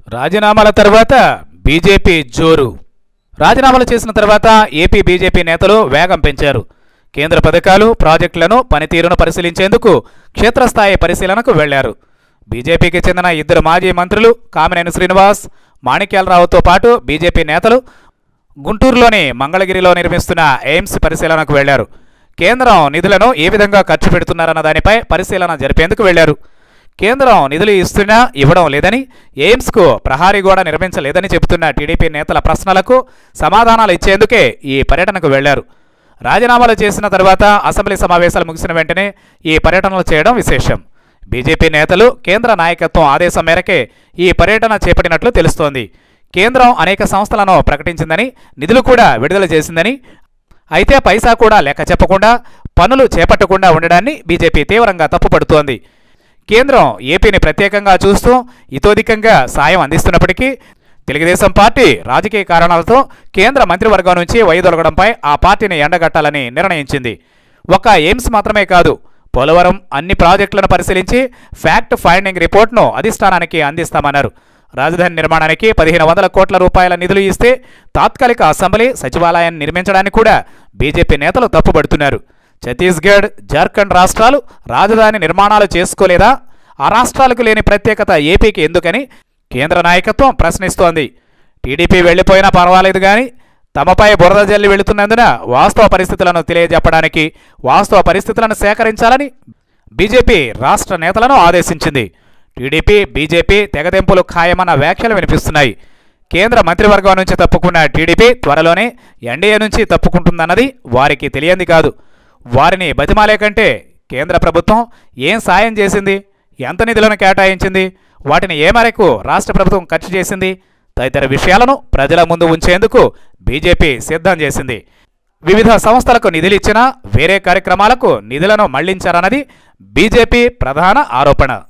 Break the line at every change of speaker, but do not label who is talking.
రాజీనామాల తర్వాత బీజేపీ జోరు రాజీనామాలు చేసిన తర్వాత ఏపీ బీజేపీ నేతలు వేగం పెంచారు కేంద్ర పథకాలు ప్రాజెక్టులను పనితీరును పరిశీలించేందుకు క్షేత్రస్థాయి పరిశీలనకు వెళ్లారు బీజేపీకి చెందిన ఇద్దరు మాజీ మంత్రులు కామినేని శ్రీనివాస్ మాణిక్యాలరావుతో పాటు బీజేపీ నేతలు గుంటూరులోని మంగళగిరిలో నిర్మిస్తున్న ఎయిమ్స్ పరిశీలనకు వెళ్లారు కేంద్రం నిధులను ఏ విధంగా ఖర్చు పెడుతున్నారన్న దానిపై పరిశీలన జరిపేందుకు వెళ్లారు కేంద్రం నిధులు ఇస్తున్నా ఇవ్వడం లేదని ఎయిమ్స్కు ప్రహారీ గోడ నిర్మించలేదని చెబుతున్న టీడీపీ నేతల ప్రశ్నలకు సమాధానాలు ఇచ్చేందుకే ఈ పర్యటనకు వెళ్లారు రాజీనామాలు చేసిన తర్వాత అసెంబ్లీ సమావేశాలు ముగిసిన వెంటనే ఈ పర్యటనలు చేయడం విశేషం బీజేపీ నేతలు కేంద్ర నాయకత్వం ఆదేశం మేరకే ఈ పర్యటన చేపట్టినట్లు తెలుస్తోంది కేంద్రం అనేక సంస్థలను ప్రకటించిందని నిధులు కూడా విడుదల చేసిందని అయితే పైసా కూడా లెక్క చెప్పకుండా పనులు చేపట్టకుండా ఉండడాన్ని బీజేపీ తీవ్రంగా తప్పుపడుతోంది కేంద్రం ఏపీని ప్రత్యేకంగా చూస్తూ ఇతోధికంగా సాయం అందిస్తున్నప్పటికీ తెలుగుదేశం పార్టీ రాజకీయ కారణాలతో కేంద్ర మంత్రివర్గం నుంచి వైదొలగడంపై ఆ పార్టీని ఎండగట్టాలని నిర్ణయించింది ఒక్క ఎయిమ్స్ మాత్రమే కాదు పోలవరం అన్ని ప్రాజెక్టులను పరిశీలించి ఫ్యాక్ట్ ఫైండింగ్ రిపోర్ట్ను అధిష్టానానికి అందిస్తామన్నారు రాజధాని నిర్మాణానికి పదిహేను వందల కోట్ల రూపాయల నిధులు ఇస్తే తాత్కాలిక అసెంబ్లీ సచివాలయాన్ని నిర్మించడానికి కూడా బీజేపీ నేతలు తప్పుపడుతున్నారు ఛత్తీస్గఢ్ జార్ఖండ్ రాష్ట్రాలు రాజధాని నిర్మాణాలు చేసుకోలేదా ఆ రాష్ట్రాలకు లేని ప్రత్యేకత ఏపీకి ఎందుకని కేంద్ర నాయకత్వం ప్రశ్నిస్తోంది టీడీపీ వెళ్ళిపోయినా పర్వాలేదు కానీ తమపై బురద జల్లి వెళుతున్నందున వాస్తవ పరిస్థితులను తెలియజెప్పడానికి వాస్తవ పరిస్థితులను సేకరించాలని బీజేపీ రాష్ట్ర నేతలను ఆదేశించింది టీడీపీ బీజేపీ తెగదెంపులు ఖాయమన్న వ్యాఖ్యలు వినిపిస్తున్నాయి కేంద్ర మంత్రివర్గం నుంచి తప్పుకున్న టీడీపీ త్వరలోనే ఎన్డీఏ నుంచి తప్పుకుంటుందన్నది వారికి తెలియంది కాదు వారిని బతిమాలే కంటే కేంద్ర ప్రభుత్వం ఏం సాయం చేసింది ఎంత నిధులను కేటాయించింది వాటిని ఏ మేరకు రాష్ట్ర ప్రభుత్వం ఖర్చు చేసింది తదితర విషయాలను ప్రజల ముందు ఉంచేందుకు బీజేపీ సిద్ధం చేసింది వివిధ సంస్థలకు నిధులిచ్చినా వేరే కార్యక్రమాలకు నిధులను మళ్లించారన్నది బీజేపీ ప్రధాన ఆరోపణ